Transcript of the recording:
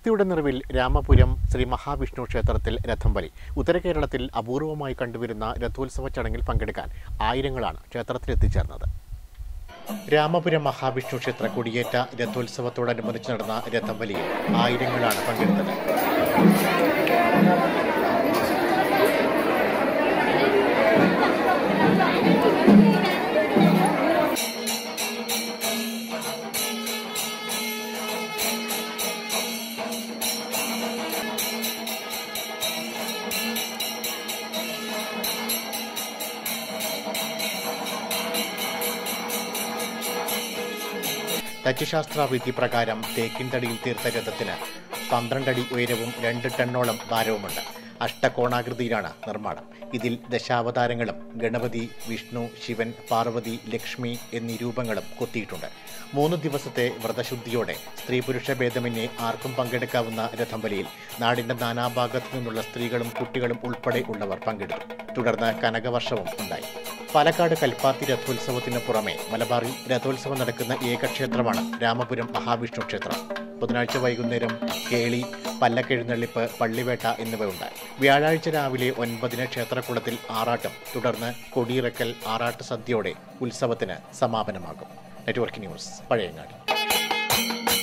ഭക്തിയുടെ നിറവിൽ രാമപുരം ശ്രീ മഹാവിഷ്ണു ക്ഷേത്രത്തിൽ രഥം വലി ഉത്തര കേരളത്തിൽ അപൂർവമായി കണ്ടുവരുന്ന രഥോത്സവ ചടങ്ങിൽ പങ്കെടുക്കാൻ ആയിരങ്ങളാണ് ക്ഷേത്രത്തിൽ എത്തിച്ചേർന്നത് രാമപുരം മഹാവിഷ്ണു ക്ഷേത്ര കൊടിയേറ്റ രഥോത്സവത്തോടനുബന്ധിച്ച് നടന്ന രഥം വലിയിൽ ആയിരങ്ങളാണ് പങ്കെടുത്തത് തച്ചുശാസ്ത്ര വിധി പ്രകാരം തേക്കിൻ തടിയിൽ തീർത്ത രഥത്തിന് പന്ത്രണ്ടടി ഉയരവും രണ്ട് ടണ്ണോളം ഭാരവുമുണ്ട് അഷ്ടകോണാകൃതിയിലാണ് നിർമ്മാണം ഇതിൽ ദശാവതാരങ്ങളും ഗണപതി വിഷ്ണു ശിവൻ പാർവതി ലക്ഷ്മി എന്നീ രൂപങ്ങളും കൊത്തിയിട്ടുണ്ട് മൂന്ന് ദിവസത്തെ വ്രതശുദ്ധിയോടെ സ്ത്രീ പുരുഷ ഭേദമന്യേ ആർക്കും പങ്കെടുക്കാവുന്ന രഥം വലിയിൽ നാടിന്റെ നാനാഭാഗത്തു നിന്നുള്ള സ്ത്രീകളും കുട്ടികളും ഉൾപ്പെടെ ഉള്ളവർ പങ്കെടുത്തു തുടർന്ന് കനകവർഷവും ഉണ്ടായി പാലക്കാട് കൽപ്പാത്തി രഥോത്സവത്തിന് പുറമെ മലബാറിൽ രഥോത്സവം നടക്കുന്ന ഏക ക്ഷേത്രമാണ് രാമപുരം മഹാവിഷ്ണു ക്ഷേത്രം ബുധനാഴ്ച വൈകുന്നേരം കേളി പല്ലക്കെഴുന്നള്ളിപ്പ് പള്ളിവേട്ട എന്നിവയുണ്ടായി വ്യാഴാഴ്ച രാവിലെ ഒൻപതിന് ക്ഷേത്രക്കുളത്തിൽ ആറാട്ടും തുടർന്ന് കൊടിയിറക്കൽ ആറാട്ട് സദ്യയോടെ ഉത്സവത്തിന് സമാപനമാകും നെറ്റ്വർക്ക് ന്യൂസ് പഴയങ്ങാടി